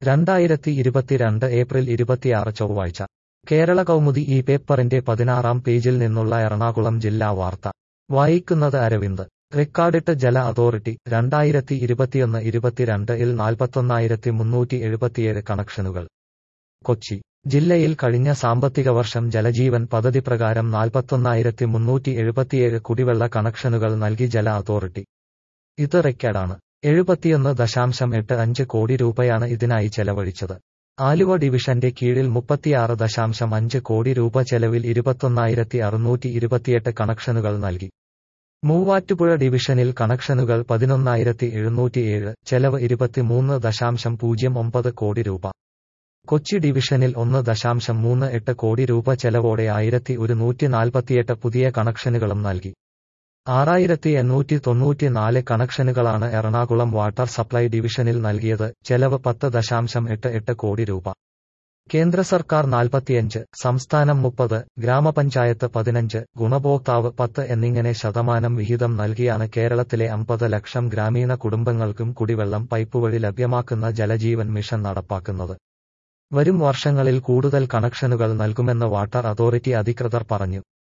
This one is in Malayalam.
രണ്ടായിരത്തി ഇരുപത്തിരണ്ട് ഏപ്രിൽ ഇരുപത്തിയാറ് ചൊവ്വാഴ്ച കേരള കൗമുദി ഈ പേപ്പറിന്റെ പതിനാറാം പേജിൽ നിന്നുള്ള എറണാകുളം ജില്ലാ വാർത്ത വായിക്കുന്നത് അരവിന്ദ് റെക്കാർഡിട്ട് ജല അതോറിറ്റി രണ്ടായിരത്തി ഇരുപത്തിയൊന്ന് ഇരുപത്തിരണ്ട് ഇൽ നാൽപ്പത്തൊന്നായിരത്തി മുന്നൂറ്റി എഴുപത്തിയേഴ് കണക്ഷനുകൾ കൊച്ചി ജില്ലയിൽ കഴിഞ്ഞ സാമ്പത്തിക വർഷം ജലജീവൻ പദ്ധതി പ്രകാരം നാൽപ്പത്തൊന്നായിരത്തി മുന്നൂറ്റി എഴുപത്തിയേഴ് കുടിവെള്ള കണക്ഷനുകൾ നൽകി ജല അതോറിറ്റി ഇത് റെക്കോർഡാണ് എഴുപത്തിയൊന്ന് ദശാംശം എട്ട് അഞ്ച് കോടി രൂപയാണ് ഇതിനായി ചെലവഴിച്ചത് ആലുവ ഡിവിഷന്റെ കീഴിൽ മുപ്പത്തിയാറ് ദശാംശം അഞ്ച് കോടി രൂപ ചെലവിൽ ഇരുപത്തൊന്നായിരത്തി അറുന്നൂറ്റി ഇരുപത്തിയെട്ട് കണക്ഷനുകൾ നൽകി മൂവാറ്റുപുഴ ഡിവിഷനിൽ കണക്ഷനുകൾ പതിനൊന്നായിരത്തി എഴുന്നൂറ്റിയേഴ് ചെലവ് ഇരുപത്തിമൂന്ന് ദശാംശം പൂജ്യം ഒമ്പത് കോടി രൂപ കൊച്ചി ഡിവിഷനിൽ ഒന്ന് ദശാംശം മൂന്ന് എട്ട് കോടി രൂപ ചെലവോടെ ആയിരത്തി ഒരുന്നൂറ്റി നാൽപ്പത്തിയെട്ട് പുതിയ കണക്ഷനുകളും നൽകി ആറായിരത്തി എണ്ണൂറ്റി തൊണ്ണൂറ്റിനാല് കണക്ഷനുകളാണ് എറണാകുളം വാട്ടർ സപ്ലൈ ഡിവിഷനിൽ നൽകിയത് ചെലവ് പത്ത് ദശാംശം എട്ട് എട്ട് കോടി രൂപ കേന്ദ്ര സർക്കാർ നാൽപ്പത്തിയഞ്ച് സംസ്ഥാനം മുപ്പത് ഗ്രാമപഞ്ചായത്ത് പതിനഞ്ച് ഗുണഭോക്താവ് പത്ത് എന്നിങ്ങനെ ശതമാനം വിഹിതം നൽകിയാണ് കേരളത്തിലെ അമ്പത് ലക്ഷം ഗ്രാമീണ കുടുംബങ്ങൾക്കും കുടിവെള്ളം പൈപ്പ് വഴി ലഭ്യമാക്കുന്ന ജലജീവൻ മിഷൻ നടപ്പാക്കുന്നത് വരും വർഷങ്ങളിൽ കൂടുതൽ കണക്ഷനുകൾ നൽകുമെന്ന് വാട്ടർ അതോറിറ്റി അധികൃതർ പറഞ്ഞു